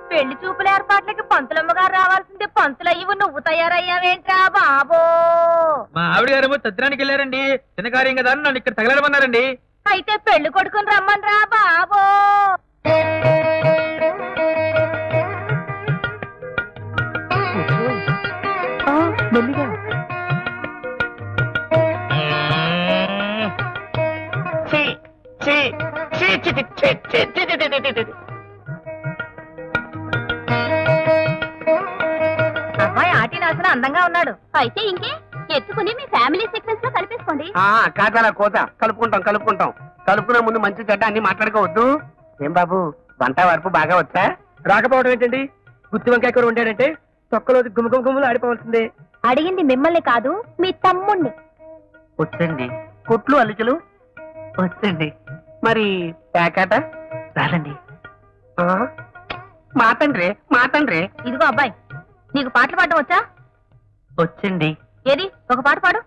పెళ్లి చూపుల ఏర్పాట్లకి పంతులమ్మ గారు రావాల్సిందే పంతులయ్యవు నువ్వు తయారయ్యావేంట్రా బాబో మా ఆవిడ గారేమో తద్దినానికి వెళ్ళారండి చిన్న కార్యం కదా అని నన్ను ఇక్కడ తగలడమన్నారండి అయితే పెళ్లి కొడుకుని రమ్మన్రా బాబో అబ్బాయి ఆటి నాసిన అందంగా ఉన్నాడు అయితే ఇంకే ఎత్తుకుని మీ ఫ్యామిలీ సీక్వెన్స్ లో కలిపేసుకోండి ఆ కాదాల కోత కలుపుకుంటాం కలుపుకుంటాం కలుపుకునే ముందు మంచి చెడ్డ అన్ని మాట్లాడుకోవద్దు ఏం బాబు వంట వరపు బాగా వచ్చా రాకపోవడం ఏంటండి గుత్తి వంకాయ కూర వండాడంటే తొక్కలో గుమ్మ గుమ్మ గుమ్మలు ఆడిపోవాల్సిందే అడిగింది మిమ్మల్ని కాదు మీ తమ్ముణ్ణి వచ్చండి కుట్లు అల్లికలు వచ్చండి మరి ప్యాకాట రాదండి మాతండ్రి మాతండ్రి ఇదిగో అబ్బాయి నీకు పాటలు పాడడం వచ్చా వచ్చండి ఏది ఒక పాట పాడు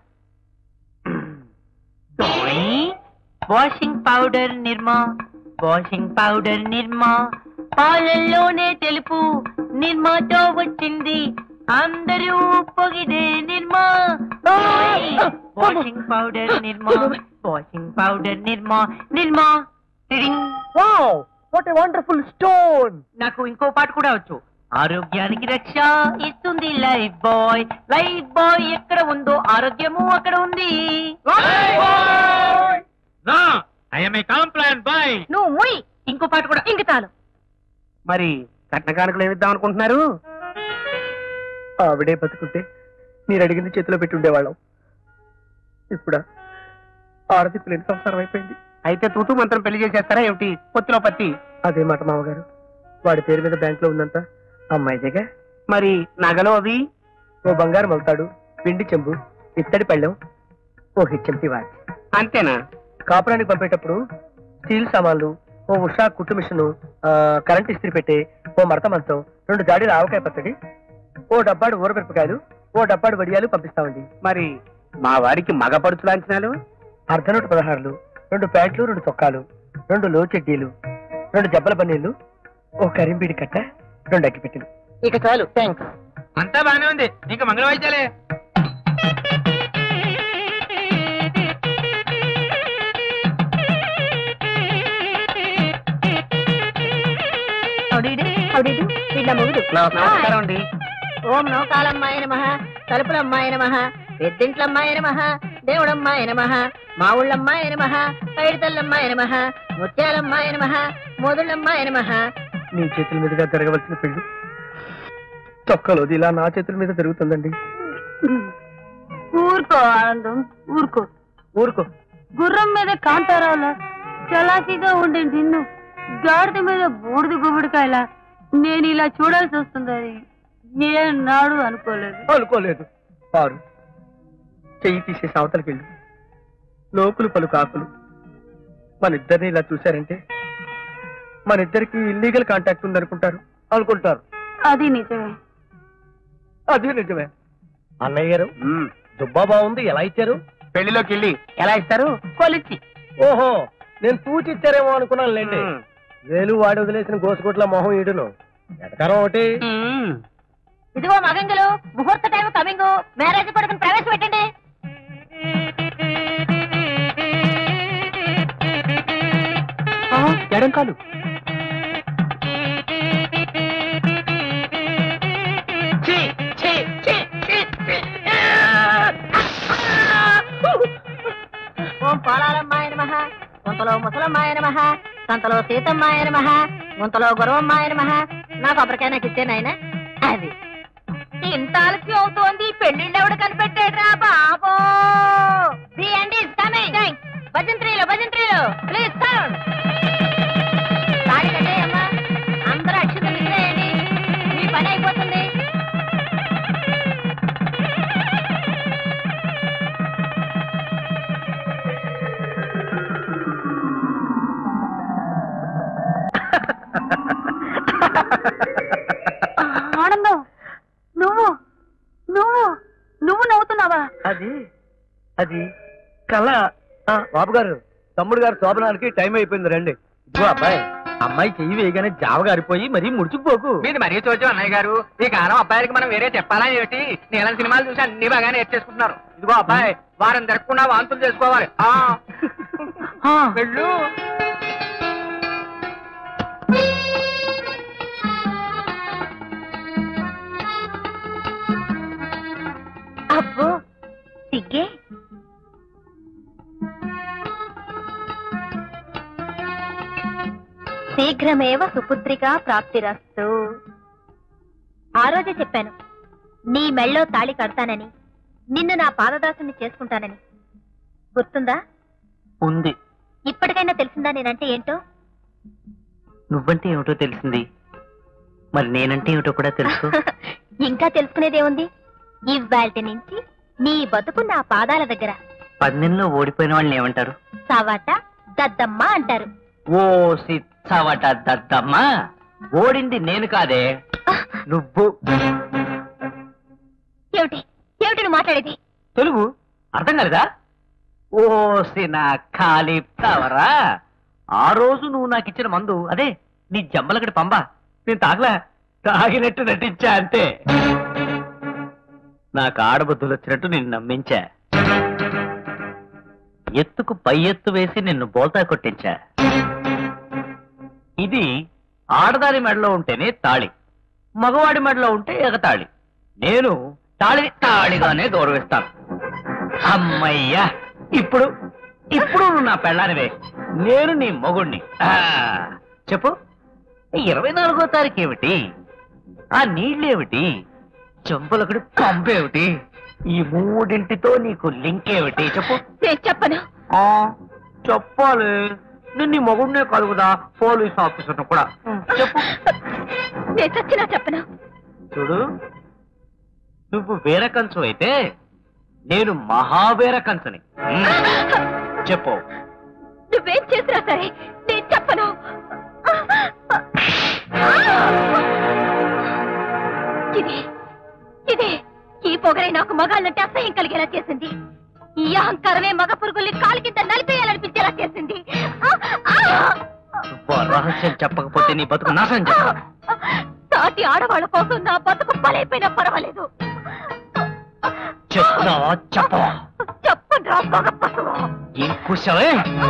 washing powder Nirma washing powder Nirma పాలల్లోనే తెలుపు నిర్మాతో వచ్చింది అందరూ పొగిడే Nirma washing powder Nirma washing powder Nirma Nirma what a wonderful stone నాకు ఇంకో పాట కూడా వచ్చు ఆరోగ్యానికి రక్ష ఇస్తుంది లైఫ్ బాయ్ లైఫ్ బాయ్ ఎక్కడ ఉందో ఆరోగ్యము అక్కడ ఉంది ఐఎమ్ ఏ కాంప్లాన్ బాయ్ నువ్వు ముయ్ ఇంకో పాట కూడా ఇంక చాలు మరి కట్న కానుకలు ఏమిద్దాం అనుకుంటున్నారు ఆవిడే బతుకుంటే మీరు అడిగింది చేతిలో పెట్టి ఉండేవాళ్ళం ఇప్పుడా ఆరతి ప్లేన్ సంసారం అయిపోయింది అయితే తూతూ మంత్రం పెళ్లి చేసేస్తారా ఏమిటి పొత్తిలో పత్తి అదే మాట మామగారు వాడి పేరు మీద బ్యాంక్ లో ఉందంతా అమ్మాయిదేగా మరి నగలు అవి ఓ బంగారం అవుతాడు పిండి చెంబు ఇత్తడి పళ్ళెం ఓ హెచ్ఎంటి వాచ్ అంతేనా కాపురానికి పంపేటప్పుడు స్టీల్ సామాన్లు ఓ ఉషా కుట్టు మిషను ఆ, కరెంట్ ఇస్త్రీ పెట్టే ఓ మడత మంచం రెండు జాడీల ఆవకాయ పచ్చడి ఓ డబ్బాడు ఊరమిరపకాయలు ఓ డబ్బాడు వడియాలు పంపిస్తామండి మరి మా వారికి మగ పడుచు లాంఛనాలు అర్ధనూట పదహారులు రెండు ప్యాంట్లు రెండు చొక్కాలు రెండు లో చెడ్డీలు రెండు జబ్బల పన్నీళ్లు ఓ కరింబీడి కట్ట రెండు అగ్గిపెట్టెలు ఇక చాలు థ్యాంక్స్ అంతా బానే ఉంది ఇంకా మంగళ వాయిద్యాలే వీళ్ళ మొగుడు నమస్కారం అండి ఓం నౌకాలమ్మాయ నమ తలుపులమ్మాయ నమ పెద్దింట్లమ్మాయ నమ దేవుడమ్మాయ నమ మా ఊళ్ళమ్మాయ నమ పైడితల్లమ్మాయ నమ ముత్యాలమ్మాయ నమ మోదుళ్ళమ్మాయ నమ నీ చేతుల మీదుగా జరగవలసిన పెళ్లి చొక్కలోది ఇలా నా చేతుల మీద జరుగుతుందండి ఊరుకో ఆనందం ఊరుకో ఊరుకో గుర్రం మీద కాంతారావులా చలాకీగా ఉండే నిన్ను గాడిద మీద బూడిద గుబుడికాయలా నేను ఇలా చూడాల్సి వస్తుంది ఏ నాడు అనుకోలేదు అనుకోలేదు పారు చెయ్యి తీసేసి అవతలకి వెళ్ళు లోకులు పలు కాకులు మన ఇద్దరిని ఇలా చూశారంటే మన ఇద్దరికి ఇల్లీగల్ కాంటాక్ట్ ఉందనుకుంటారు అనుకుంటారు అది నిజమే అది నిజమే అన్నయ్య గారు దుబ్బా బాగుంది ఎలా ఇచ్చారు పెళ్లిలోకి వెళ్ళి ఎలా ఇస్తారు కొలిచి ఓహో నేను తూచి ఇచ్చారేమో అనుకున్నాను లేండి వేలు వాడి వదిలేసిన గోసుగుట్ల మొహం ఈడును ఎటకారం ఒకటి ఇదిగో మగంగులు ముహూర్త టైం కమింగ్ మ్యారేజ్ కొడుకుని ప్రవేశపెట్టండి ఎడం కాలు ఓం పోలాలమ్మాయ నమ గుంతలో ముసలమ్మాయ నమ సంతలో సీతమ్మాయ నమ గుంతలో గురవమ్మాయ నమ నాకు అప్పటికే నాకు ఇచ్చే నాయన అది ఇంత ఆలస్యం అవుతోంది పెళ్లిళ్ళు ఎవడు కనిపెట్టాడ్రా బాబో ది ఎండ్ ఈస్ కమింగ్ భజంత్రీలు భజంత్రీలు ప్లీజ్ సౌండ్ తాళి కట్టేయమ్మా అందరూ అక్షతలు ఇచ్చేయండి మీ పని అయిపోతుంది ఆనందం నువ్వు నువ్వు నువ్వు నవ్వుతున్నావా అది అది కళ ఆ, బాబు గారు తమ్ముడు గారు శోభనానికి టైం అయిపోయింది రండి ఇదిగో అబ్బాయి అమ్మాయి చెయ్యి వేయగానే జావ గారిపోయి మరీ ముడుచుకుపోకు మీది మరీ చూచు అన్నయ్య గారు ఈ కాలం అబ్బాయిలకి మనం వేరే చెప్పాలా ఏమిటి నీలం సినిమాలు చూసి అన్ని బాగా నేర్చేసుకుంటున్నారు ఇదిగో అబ్బాయి వారం తిరగకుండా వాంతులు చేసుకోవాలి ఆ వెళ్ళు అబ్బో సిగ్గే శీఘ్రమేవ సుపుత్రిక ప్రాప్తిరస్తు ఆ రోజే చెప్పాను నీ మెళ్ళో తాళి కడతానని నిన్ను నా పాదదాసుని చేసుకుంటానని గుర్తుందా ఉంది ఇప్పటికైనా తెలిసిందా నేనంటే ఏంటో నువ్వంటే ఏమిటో తెలిసింది మరి నేనంటే ఏమిటో కూడా తెలుసు ఇంకా తెలుసుకునేదేముంది ఇవాల్టి నుంచి నీ బతుకు నా పాదాల దగ్గర పందెంలో ఓడిపోయిన వాళ్ళని ఏమంటారు సవాట దద్దమ్మ అంటారు ఓ సిచ్చవట దద్దమ్మ ఓడింది నేను కాదే నువ్వు ఏమిటి ఏమిటి నువ్వు మాట్లాడేది తెలుగు అర్థం కాలేదా ఓ సినా ఖాళీ తవరా ఆ రోజు నువ్వు నాకు ఇచ్చిన మందు అదే నీ జమ్మలకడి పంబ నేను తాగలా తాగినట్టు నటించా అంతే నాకు ఆడబుద్ధులు వచ్చినట్టు నిన్ను నమ్మించా ఎత్తుకు పై ఎత్తు వేసి నిన్ను బోల్తా కొట్టించా ఇది ఆడదాని మెడలో ఉంటేనే తాళి మగవాడి మెడలో ఉంటే ఎగతాళి నేను తాళిని తాళిగానే గౌరవిస్తాను అమ్మయ్యా ఇప్పుడు ఇప్పుడు నువ్వు నా పెళ్ళానివే నేను నీ మొగుణ్ణి ఆ, చెప్పు ఈ ఇరవై నాలుగో తారీఖు ఏమిటి ఆ నీళ్ళేమిటి చెంపలకడి పంపేమిటి ఈ మూడింటితో నీకు లింక్ ఏమిటి చెప్పు నేను చెప్పను ఆ, చెప్పాలి నేను నీ మొగుడినే కలుగుదా పోలీస్ ఆఫీసర్ కూడా చెప్పు నేను చచ్చినా చెప్పను చూడు నువ్వు వేరే కంచు అయితే నేను మహావేర కంచుని ఉమ్, చెప్పు నువ్వేం చేసినా సరే నేను చెప్పను ఇది ఇది ఈ పొగరే నాకు మగాళ్ళంటే అసహ్యం కలిగేలా చేసింది ఈ అహంకారమే మగ పురుగుల్ని కాలు కింద నలిపేయాలనిపించేలా చేసింది నువ్వు ఆ రహస్యం చెప్పకపోతే నీ బతుకు నాశనం చేస్తా సాటి ఆడవాళ్ళ కోసం నా బతుకు బలైపోయినా పర్వాలేదు చెప్తావా చెప్పవా చెప్పండి రా మగ పశువు ఏం కూర్చోవే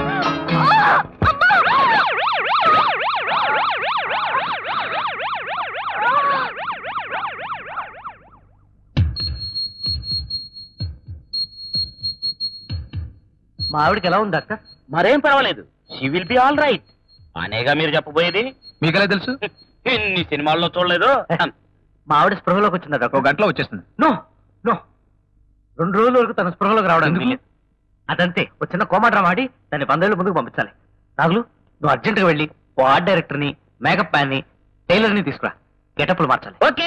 మా ఆవిడకి ఎలా ఉంది అక్క మరేం పర్వాలేదు she will be all right అనేగా మీరు చెప్పబోయేది మీకెలా తెలుసు ఎన్ని సినిమాల్లో చూడలేదు మా ఆవిడ స్పృహలోకి వచ్చిందట ఒక గంటలో వచ్చేస్తుంది నో నో రెండు రోజుల వరకు తన స్పృహలోకి రావడానికి ఎందుకు? వీల్లేదు. అదంతే ఒక చిన్న కోమా డ్రామా ఆడి దాన్ని వందేళ్ళ ముందుకు పంపించాలి నాగులు నువ్వు అర్జెంట్ గా వెళ్ళి ఓ ఆర్ట్ డైరెక్టర్ ని మేకప్ మ్యాన్ ని టైలర్ ని తీసుకురా గెటప్లు మార్చాలి ఓకే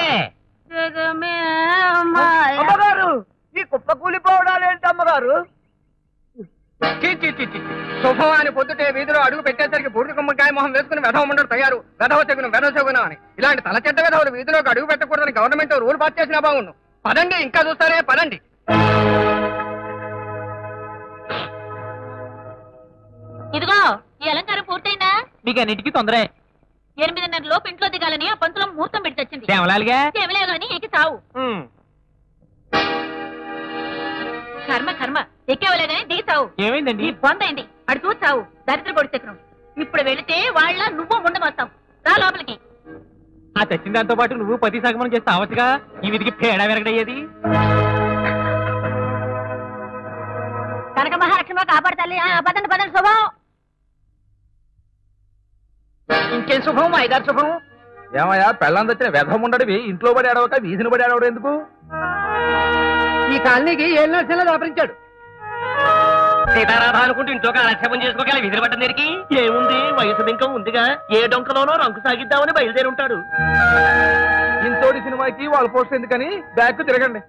అమ్మగారు ఈ కుప్ప కూలిపోవడాలు ఏంటి అమ్మగారు చీ, చీ, చీ, చీ. శుభం అని పొద్దుటే వీధిలో అడుగు పెట్టేసరికి బూడిద గుమ్మకాయ మొహం వేసుకుని వెధవ ఉండడు తయారు వెధవ చెగును వెధవ చెగును అని ఇలాంటి తల చెడ్డ వెధవలు వీధిలోకి అడుగు పెట్టకూడదని గవర్నమెంట్ రూల్ పాస్ చేసినా బాగుండు పదండి ఇంకా చూస్తారే పదండి ఇదిగో ఈ అలంకారం పూర్తయిందా మీకు అన్నిటికీ తొందరే ఎనిమిదిన్నర లోపు ఇంట్లో దిగాలని ఆ పంతులో ముహూర్తం పెట్టి తెచ్చింది తేమలాలిగా ఏమిలే గాని ఎక్కి తావు కర్మ కర్మ ఎక్కేవలే గాని దిగి తావు ఏమైందండి నీ బొందైంది అడు చూసి చావు దరిద్ర పొడి చక్రం ఇప్పుడు వెళితే వాళ్ళ నువ్వు ముండమొస్తావు రా లోపలికి ఆ తెచ్చిన దాంతో పాటు నువ్వు పతి సగమనం చేస్తే అవచ్చుగా ఈ విధికి పేడ వెరగడయ్యేది కనక మహాలక్ష్మి కాపాడతాలి పదండి పదండి శుభం ఇంకేం శుభం ఐదారు శుభం ఏమయ్యా పెళ్ళం తెచ్చిన వెధవ ఉండడివి ఇంట్లో పడి ఆడవక వీధిని పడి ఆడవడం ఎందుకు ఈ కాలనీకి ఏళ్ళు వచ్చినా దాపరించాడు సీతారాధ అనుకుంటూ ఇంట్లో కాలక్షేపం చేసుకోగల విధులు పట్టం దగ్గరికి ఏముంది వయసు బింకం ఉందిగా ఏ డొంకలోనో రంకు సాగిద్దామని బయలుదేరి ఉంటాడు ఇంతోటి సినిమాకి వాళ్ళ పోస్ట్ ఎందుకని బ్యాక్ తిరగండి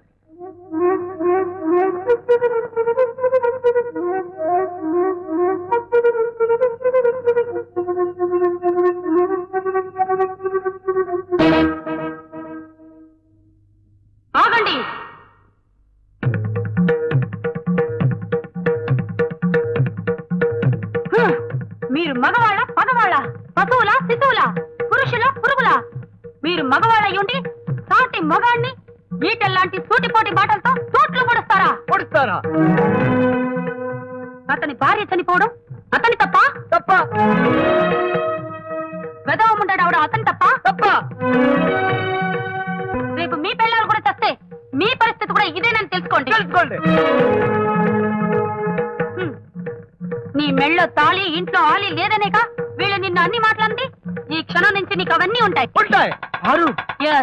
ఆగండి హ్మ్. మీరు మగవాళ్ళ పగవాళ్ళ పశువుల మగవాళ్ళయ్యుండి సాటి మగాణ్ణి ఈటెల్లాంటి సూటిపోటి బాటలతో తోట్లు పొడుస్తారా పొడుస్తారా అతని భార్య చనిపోవడం అతని తప్ప తప్ప వెదవముండడు అతని తప్ప తప్ప రేపు మీ పిల్లలు కూడా తెస్తే మీ పరిస్థితి కూడా ఇదేనని తెలుసుకోండి తెలుసుకోండి హ్మ్. నీ మెళ్ళో తాళి ఇంట్లో ఆలి లేదనేగా వీళ్ళు నిన్ను అన్ని మాటలంది ఈ క్షణం నుంచి నీకు అవన్నీ ఉంటాయి ఉంటాయి ఆరు Yes.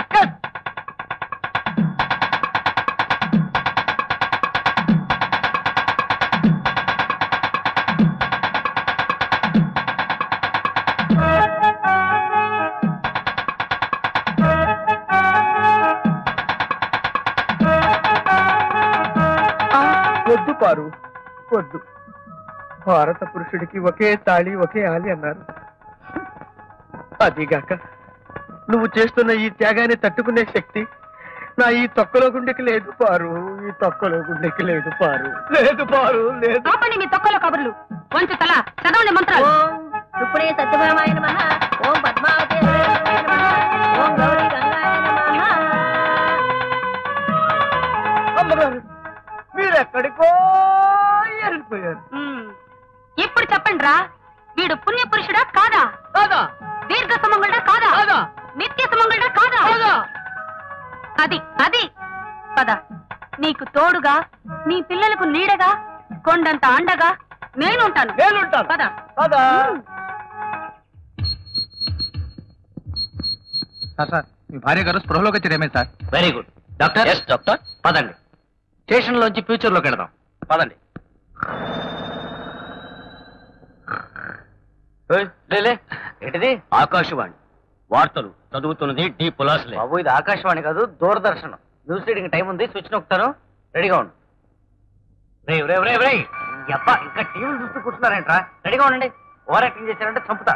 వద్దు పారు వద్దు భారత పురుషుడికి ఒకే తాళి ఒకే ఆలి అన్నారు అదిగాక నువ్వు చేస్తున్న ఈ త్యాగాన్ని తట్టుకునే శక్తి నా ఈ తొక్కలో గుండెకి లేదు పారు ఈ తొక్కలో గుండెకి లేదు పారు లేదు పారు లేదు ఆపండి మీ తొక్కలో కబుర్లు వంచు తల చదవండి మంత్రాలు ఓం రుక్మిణీ సత్యభామాయ నమ ఓం పద్మావతి నమ ఓం గౌరీ గంగాయ నమ అమ్మగారు మీరెక్కడికో ఎరిగిపోయారు హ్మ్. ఇప్పుడు చెప్పండి రా వీడు పుణ్య పురుషుడా కాదా కాదా దీర్ఘ సుమంగళుడా కాదా కాదా నిత్య సుమంగళుడా కాదా కాదా అది అది పద నీకు తోడుగా నీ పిల్లలకు నీడగా కొండంత అండగా నేనుంటాను నేనుంటాను పద కాదా సార్ సార్ మీ భార్య గారు స్పృహలోకి వచ్చారేమే sir very good doctor yes doctor పదండి స్టేషన్ లోంచి ఫ్యూచర్ లోకి వెళదాం పదండి ఏయ్, లే, లే. ఏంటిది ఆకాశవాణి వార్తలు చదువుతున్నది డి పులాస్లే బాబు ఇది ఆకాశవాణి కాదు దూరదర్శనం న్యూస్ రీడింగ్ టైం ఉంది స్విచ్ నొక్కుతాను రెడీగా ఉండు రే రే రే రే అబ్బా ఇంకా టీవీలు చూస్తూ కూర్చున్నారేంట్రా రెడీగా ఉండండి ఓవర్ యాక్టింగ్ చేశారంటే చంపుతా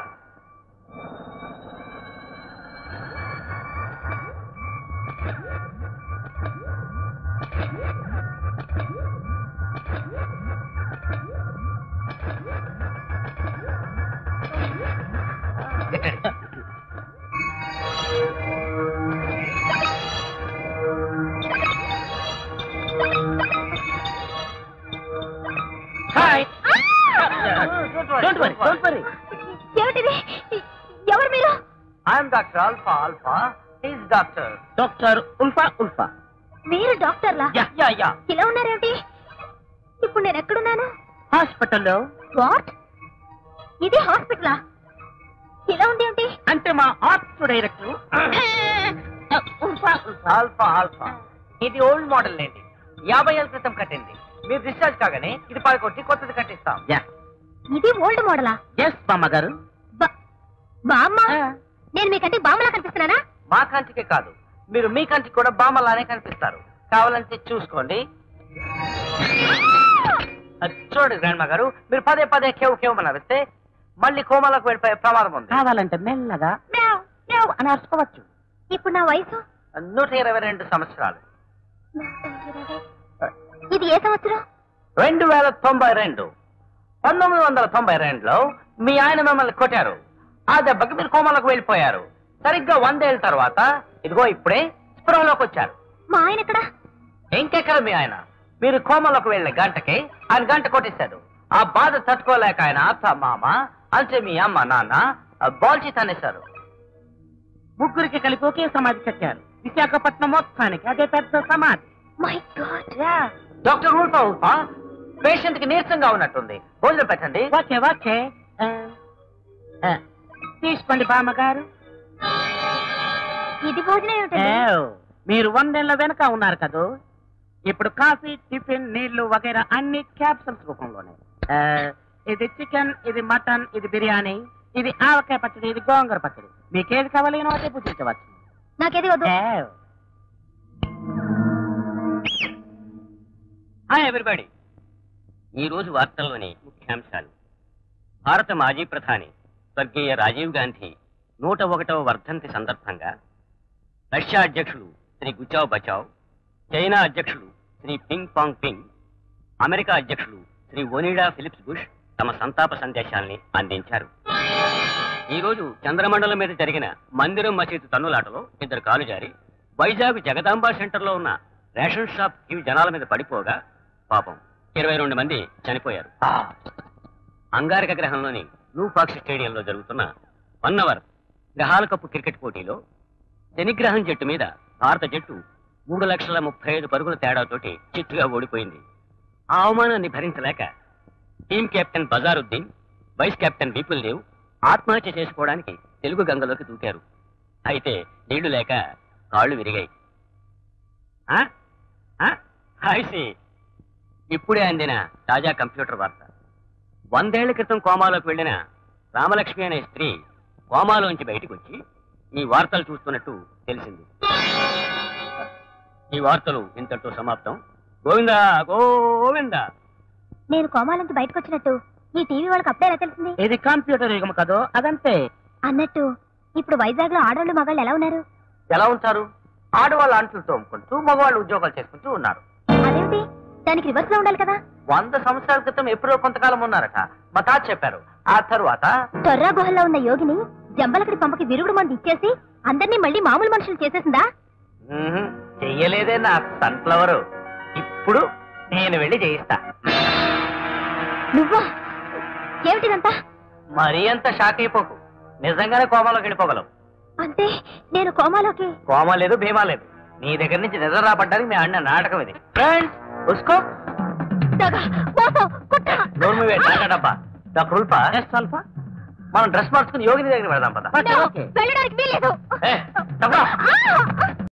hi don't worry don't worry ఏమిటిది ఎవరు మీరు I'm doctor alpha alpha is doctor doctor ఉల్ఫా ఉల్ఫా మీరు డాక్టర్లా యా యా యా ఇలా ఉన్నారేమిటి ఇప్పుడు నేను ఎక్కడున్నాను హాస్పిటల్లో వాట్ ఇది హాస్పిటలా ఇలా ఉంది ఏంటి అంటే మా ఆర్ట్స్ డైరెక్టర్ ఆల్ఫా ఆల్ఫా ఇది ఓల్డ్ మోడల్ లేండి యాభై ఏళ్ళ క్రితం కట్టింది మీరు డిశ్చార్జ్ కాగానే ఇది పాల్గొట్టి కొత్తది కట్టిస్తాం ఇది ఓల్డ్ మోడలా ఎస్ బామ్మ గారు బా- బామ్మ నేను మీకంటే బామ్మలా కనిపిస్తున్నానా మా కంటికే కాదు మీరు మీ కంటికి కూడా బామ్మలానే కనిపిస్తారు కావాలంటే చూసుకోండి అది చూడండి గ్రాండ్ గారు మీరు పదే పదే కేవ్ కేవ్ అని అరిస్తే మళ్ళీ కోమాలకు వెళ్ళిపోయే ప్రమాదం ఉంది కావాలంటే మెల్లగా మ్యావ్, మ్యావ్ అని అరుచుకోవచ్చు ఇప్పుడు నా వయసు నూట ఇరవై రెండు సంవత్సరాలు ఇది ఏ సంవత్సరం రెండు వేల తొంభై రెండు పంతొమ్మిది వందల తొంభై రెండులో మీ ఆయన మిమ్మల్ని కొట్టారు ఆ దెబ్బకి మీరు కోమాలకు వెళ్ళిపోయారు సరిగ్గా వందేళ్ళ తర్వాత ఇదిగో ఇప్పుడే స్పృహలోకి వచ్చారు మా ఆయన ఎక్కడ ఇంకెక్కడ మీ ఆయన మీరు కోమలోకి వెళ్ళే గంటకి ఆయన గంట కొట్టేశాడు ఆ బాధ తట్టుకోలేక ఆయన అత్త మామ అంటే మీ అమ్మ నాన్న ఆ బాల్చి తనేశారు ముగ్గురికి కలిపి ఒకే సమాధి కట్టారు విశాఖపట్నం మొత్తానికి అదే పెద్ద సమాధి మై గాడ్ డాక్టర్ ఉల్ఫా ఉల్ఫా పేషెంట్ కి నీరసంగా ఉన్నట్టుంది భోజనం పెట్టండి ఓకే ఓకే తీసుకోండి బామ్మగారు ఇది భోజనం ఏమిటండి మీరు వందేళ్ల వెనక ఉన్నారు కదా ఇప్పుడు కాఫీ టిఫిన్ నీళ్లు వగైరా అన్ని క్యాప్సూల్స్ రూపంలోనే ఆ, ఇది చికెన్ ఇది మటన్ ఇది బిర్యానీ ఇది ఆవకాయ పచ్చడి ఇది గోంగూర పచ్చడి మీకేది కావాలి అదే పూజించవచ్చు నాకేది వద్దు హాయ్ ఎవ్రీబడి ఈ రోజు వార్తల్లోని ముఖ్యాంశాలు భారత మాజీ ప్రధాని స్వర్గీయ రాజీవ్ గాంధీ నూట ఒకటవ వర్ధంతి సందర్భంగా రష్యా అధ్యక్షులు శ్రీ గుచావ్ బచావ్ చైనా అధ్యక్షులు Shri Ping Pong Ping America అధ్యక్షులు శ్రీ ఒనిడా ఫిలిప్స్ బుష్ తమ సంతాప సందేశాల్ని అందించారు ఈ రోజు చంద్రమండలం మీద జరిగిన మందిరం మసీదు తన్నులాటలో ఇద్దరు కాలు జారి వైజాగ్ జగదాంబ సెంటర్లో ఉన్న రేషన్ షాప్ ఇవి జనాల మీద పడిపోగా పాపం ఇరవై రెండు మంది చనిపోయారు అంగారక గ్రహంలోని బ్లూ ఫాక్స్ స్టేడియంలో జరుగుతున్న వన్ అవర్ గ్రహాల కప్పు క్రికెట్ పోటీలో శనిగ్రహం జట్టు మీద భారత జట్టు మూడు లక్షల ముప్పై ఐదు పరుగుల తేడాతోటి చిత్తుగా ఓడిపోయింది ఆ అవమానాన్ని భరించలేక టీం కెప్టెన్ బజారుద్దీన్ వైస్ కెప్టెన్ విపుల్ దేవ్ ఆత్మహత్య చేసుకోవడానికి తెలుగు గంగలోకి దూకారు అయితే నీళ్లు లేక కాళ్ళు విరిగాయి ఆ? ఆ? I see. ఇప్పుడే అందిన తాజా కంప్యూటర్ వార్త వందేళ్ల క్రితం కోమాలోకి వెళ్ళిన రామలక్ష్మి అనే స్త్రీ కోమాలోంచి బయటకు వచ్చి ఈ వార్తలు చూస్తున్నట్టు తెలిసింది ఈ వార్తలు ఇంతటితో సమాప్తం గోవిందా గోవిందా నేను కోమాలోంచి బయటకు వచ్చినట్టు ఈ టీవీ వాళ్ళకి అప్పుడే ఎలా తెలిసింది ఇది కంప్యూటర్ యుగం కదో అదంతే అన్నట్టు ఇప్పుడు వైజాగ్ లో ఆడవాళ్ళు మగాళ్ళు ఎలా ఉన్నారు ఎలా ఉంటారు ఆడవాళ్ళు అంట్లు తోముకుంటూ మగవాళ్ళు ఉద్యోగాలు చేసుకుంటూ ఉన్నారు అదేమిటి దానికి రివర్స్ లో ఉండాలి కదా వంద సంవత్సరాల క్రితం ఎప్పుడో కొంతకాలం ఉన్నారట మా తాత చెప్పారు ఆ తరువాత తొర్రా గుహల్లో ఉన్న యోగిని జంబలకడి పంపకి విరుగుడు మంది ఇచ్చేసి అందరినీ మళ్ళీ మామూలు మనుషులు చేసేసిందా మ్మ్, చెయ్యలేదే నా సన్ఫ్లవర్ ఇప్పుడు నేను వెళ్ళి చేయిస్తా నువ్వా ఏమిటిదంతా మరీ అంత షాక్ అయిపోకు నిజంగానే కోమాలోకి వెళ్ళిపోగలవు అంటే నేను కోమాలోకి కోమా లేదు భీమా లేదు నీ దగ్గర నుంచి నిద్ర రాబడ్డానికి మీ అన్న నాటకం ఇది ఫ్రెండ్స్ ఉస్కో దగ, మోసం, కుట్ర. నోరు మూవే టాటా డబ్బా డాక్టర్ ఉల్ఫా మనం డ్రెస్ మార్చుకుని యోగిని దగ్గర పెడదాం పద No, వెళ్ళడానికి వీల్లేదు ఏ, తప్పరా? ఆ!